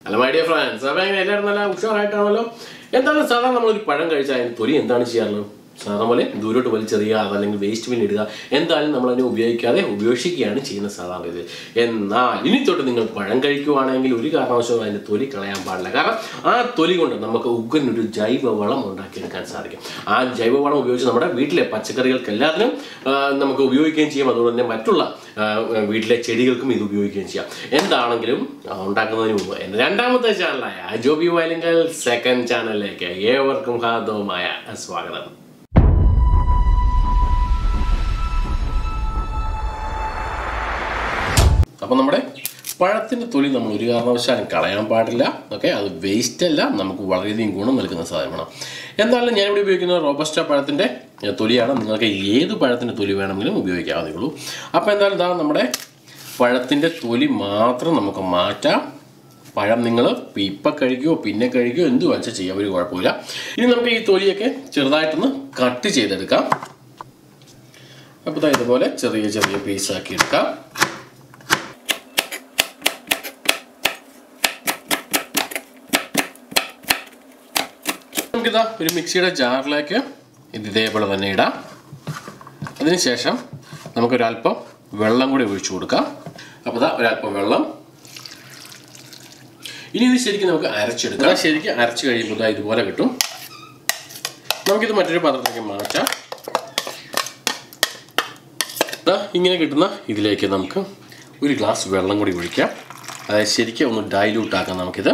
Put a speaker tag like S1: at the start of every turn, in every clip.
S1: അല്ല my dear friends അപ്പം എങ്ങനെ എല്ലാവരും നല്ല ഉഷാറായിട്ടാണല്ലോ എന്താണ് സാധാരണ നമ്മളൊരു പഴം കഴിച്ചാൽ അതിന് തൊലി എന്താണ് ചെയ്യാറുള്ളത് സാധാരണ പോലെ ദൂരോട്ട് വലിച്ചെറിയുക അതല്ലെങ്കിൽ വേസ്റ്റ് ബിൻ ഇടുക എന്തായാലും നമ്മൾ അതിനെ ഉപയോഗിക്കാതെ ഉപേക്ഷിക്കുകയാണ് ചെയ്യുന്നത് സാധാരണ ഇത് എന്നാൽ ഇനി തൊട്ട് നിങ്ങൾ പഴം കഴിക്കുവാണെങ്കിൽ ഒരു കാരണവശാലും അതിൻ്റെ തൊലി കളയാൻ പാടില്ല കാരണം ആ തൊലി കൊണ്ട് നമുക്ക് ഉഗ്രൻ ഒരു ജൈവവളം ഉണ്ടാക്കിയെടുക്കാൻ സാധിക്കും ആ ജൈവവളം ഉപയോഗിച്ച് നമ്മുടെ വീട്ടിലെ പച്ചക്കറികൾക്ക് എല്ലാത്തിനും ആ, നമുക്ക് ഉപയോഗിക്കുകയും ചെയ്യാം അതുപോലെ തന്നെ മറ്റുള്ള ആ, വീട്ടിലെ ചെടികൾക്കും ഇത് ഉപയോഗിക്കുകയും ചെയ്യാം എന്താണെങ്കിലും ആ, ഉണ്ടാക്കുന്നതിന് മുമ്പ് എൻ്റെ രണ്ടാമത്തെ ചാനലായ ജോബി വയലിങ്കൽ സെക്കൻഡ് ചാനലിലേക്ക് ഏവർക്കും ഹാർദവുമായ സ്വാഗതം അപ്പോൾ നമ്മുടെ പഴത്തിൻ്റെ തൊലി നമ്മൾ ഒരു കാരണവശാലും കളയാൻ പാടില്ല ഓക്കെ അത് വേസ്റ്റ് അല്ല നമുക്ക് വളരെയധികം ഗുണം നൽകുന്ന സാധനമാണ് എന്തായാലും ഞാനിവിടെ ഉപയോഗിക്കുന്നത് റോബസ്റ്റ പഴത്തിൻ്റെ തൊലിയാണ് നിങ്ങൾക്ക് ഏത് പഴത്തിൻ്റെ തൊലി വേണമെങ്കിലും ഉപയോഗിക്കാവുന്നേ ഉള്ളൂ അപ്പോൾ എന്തായാലും ഇതാ നമ്മുടെ പഴത്തിൻ്റെ തൊലി മാത്രം നമുക്ക് മാറ്റാം പഴം നിങ്ങൾ ഇപ്പം കഴിക്കുമോ പിന്നെ കഴിക്കുമോ എന്ത് വെച്ചാൽ ചെയ്യാം ഒരു കുഴപ്പമില്ല ഇനി നമുക്ക് ഈ തൊലിയൊക്കെ ചെറുതായിട്ടൊന്ന് കട്ട് ചെയ്തെടുക്കാം അപ്പോൾ ദാ ഇതുപോലെ ചെറിയ ചെറിയ പീസാക്കി എടുക്കാം നമുക്കിതാ ഒരു മിക്സിയുടെ ജാറിലേക്ക് ഇത് ഇതേപോലെ തന്നെ ഇടാം അതിനുശേഷം നമുക്കൊരല്പം വെള്ളം കൂടി ഒഴിച്ചു കൊടുക്കാം അപ്പോൾ ഇതാ ഒരല്പം വെള്ളം ഇനി ഇത് ശരിക്കും നമുക്ക് അരച്ചെടുക്കാം അത് ശരിക്കും അരച്ച് കഴിയുമ്പോൾ ഇതാ ഇതുപോലെ കിട്ടും നമുക്കിത് മറ്റൊരു പാത്രത്തിലേക്ക് മാറ്റാം ദാ ഇങ്ങനെ കിട്ടുന്ന ഇതിലേക്ക് നമുക്ക് ഒരു ഗ്ലാസ് വെള്ളം കൂടി ഒഴിക്കാം അതായത് ശരിക്കും ഒന്ന് ഡൈല്യൂട്ട് ആക്കാം നമുക്കിത്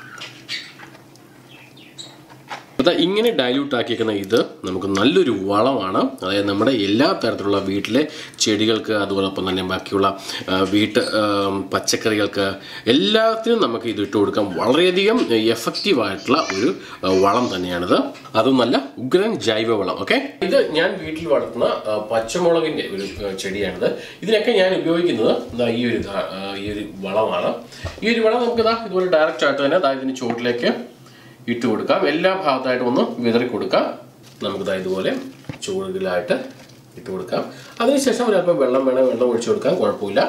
S1: അപ്പോൾ ഇങ്ങനെ ഡൈല്യൂട്ട് ആക്കിയേക്കുന്ന ഇത് നമുക്ക് നല്ലൊരു വളമാണ് അതായത് നമ്മുടെ എല്ലാ തരത്തിലുള്ള വീട്ടിലെ ചെടികൾക്ക് അതുപോലൊപ്പം തന്നെ ബാക്കിയുള്ള ആ, വീട്ട് ആ, പച്ചക്കറികൾക്ക് എല്ലാത്തിനും നമുക്ക് ഇത് ഇട്ട് കൊടുക്കാം വളരെയധികം എഫക്റ്റീവായിട്ടുള്ള ഒരു ആ, വളം തന്നെയാണിത് അതും നല്ല ഉഗ്രൻ ജൈവ വളം ഓക്കെ ഇത് ഞാൻ വീട്ടിൽ വളർത്തുന്ന ആ, പച്ചമുളകിൻ്റെ ഒരു ആ, ചെടിയാണിത് ഇതിനൊക്കെ ഞാൻ ഉപയോഗിക്കുന്നത് ദാ ഈ ഒരു ധാ- ആ, ഈ ഒരു വളമാണ് ഈ ഒരു വളം നമുക്ക് ഇതാ ഇതുപോലെ ഡയറക്റ്റ് ആയിട്ട് തന്നെ ദാ ഇതിന് ചുവട്ടിലേക്ക് ഇട്ട് കൊടുക്കാം എല്ലാ ഭാഗത്തായിട്ടും ഒന്ന് വിതറി കൊടുക്കാം നമുക്കിതാ ഇതുപോലെ ചൂടുകളായിട്ട് ഇട്ട് കൊടുക്കാം അതിനുശേഷം ഒരല്പം വെള്ളം വേണം വെള്ളം ഒഴിച്ചു കൊടുക്കാം കുഴപ്പമില്ല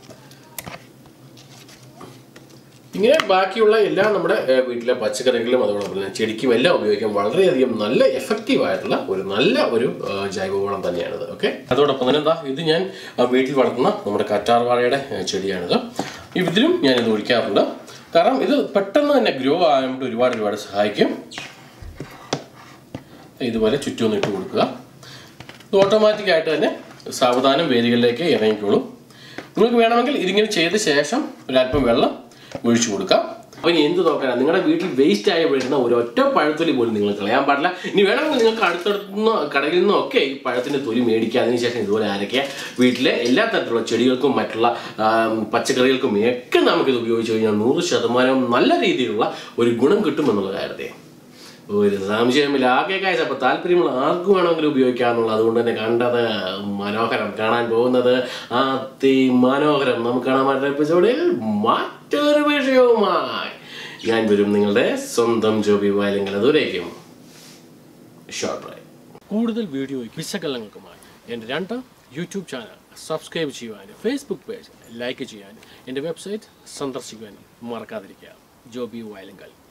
S1: ഇങ്ങനെ ബാക്കിയുള്ള എല്ലാ നമ്മുടെ ഏഹ്, വീട്ടിലെ പച്ചക്കറികളും അതോടൊപ്പം തന്നെ ചെടിക്കും എല്ലാം ഉപയോഗിക്കാൻ വളരെയധികം നല്ല എഫക്റ്റീവ് ആയിട്ടുള്ള ഒരു നല്ല ഒരു ഏഹ്, ജൈവവളം തന്നെയാണിത് ഓക്കെ അതോടൊപ്പം തന്നെ എന്താ ഇത് ഞാൻ ആ, വീട്ടിൽ വളർത്തുന്ന നമ്മുടെ കറ്റാർവാഴയുടെ ഏഹ്, ചെടിയാണിത് ഇതിലും ഞാൻ ഇത് ഒഴിക്കാറുണ്ട് കാരണം ഇത് പെട്ടെന്ന് തന്നെ ഗ്രോ ആകാനായിട്ട് ഒരുപാട് ഒരുപാട് സഹായിക്കും ഇതുപോലെ ചുറ്റും ഒന്ന് ഇട്ട് കൊടുക്കുക ഇത് ഓട്ടോമാറ്റിക് ആയിട്ട് തന്നെ സാവധാനം വേരുകളിലേക്ക് ഇറങ്ങിക്കോളും നിങ്ങൾക്ക് വേണമെങ്കിൽ ഇതിങ്ങനെ ചെയ്ത ശേഷം ഒരല്പം വെള്ളം ഒഴിച്ചു കൊടുക്കാം അപ്പോൾ ഇനി എന്ത് നോക്കാനാണ് നിങ്ങളുടെ വീട്ടിൽ വേസ്റ്റ് ആയി വരുന്ന ഒരൊറ്റ പഴത്തൊലി പോലും നിങ്ങൾ കളയാൻ പാടില്ല ഇനി വേണമെങ്കിൽ നിങ്ങൾക്ക് അടുത്തടുത്തുനിന്നോ കടയിൽ നിന്നോ ഒക്കെ ഈ പഴത്തിൻ്റെ തൊലി മേടിക്കുക അതിനുശേഷം ഇതുപോലെ അരയ്ക്കുക വീട്ടിലെ എല്ലാ തരത്തിലുള്ള ചെടികൾക്കും മറ്റുള്ള ആം, പച്ചക്കറികൾക്കും ഒക്കെ നമുക്കിത് ഉപയോഗിച്ച് കഴിഞ്ഞാൽ നൂറ് ശതമാനം നല്ല രീതിയിലുള്ള ഒരു ഗുണം കിട്ടുമെന്നുള്ള കാര്യത്തെ ഒരു സംശയമില്ല ആകെ കാഴ്ച അപ്പോൾ താല്പര്യമുള്ള ആർക്കും വേണമെങ്കിലും ഉപയോഗിക്കാമെന്നുള്ള അതുകൊണ്ട് തന്നെ കണ്ടത് മനോഹരം കാണാൻ പോകുന്നത് അതിമനോഹരം നമുക്ക് കാണാൻ പറ്റുന്ന എപ്പിസോഡിൽ മറ്റൊരു വിഷയവുമായി ഞാൻ വരും നിങ്ങളുടെ സ്വന്തം ജോബി വയലെങ്കിൽ അതുവരേക്കും ഷോർട്ട് ബ്രേക്ക് കൂടുതൽ വീഡിയോ വിശകലനങ്ങൾക്കുമായി എൻ്റെ രണ്ട് യൂട്യൂബ് ചാനൽ സബ്സ്ക്രൈബ് ചെയ്യുവാനും ഫേസ്ബുക്ക് പേജ് ലൈക്ക് ചെയ്യാനും എൻ്റെ വെബ്സൈറ്റ് സന്ദർശിക്കുവാനും മറക്കാതിരിക്കുക ജോബി വയലങ്കൽ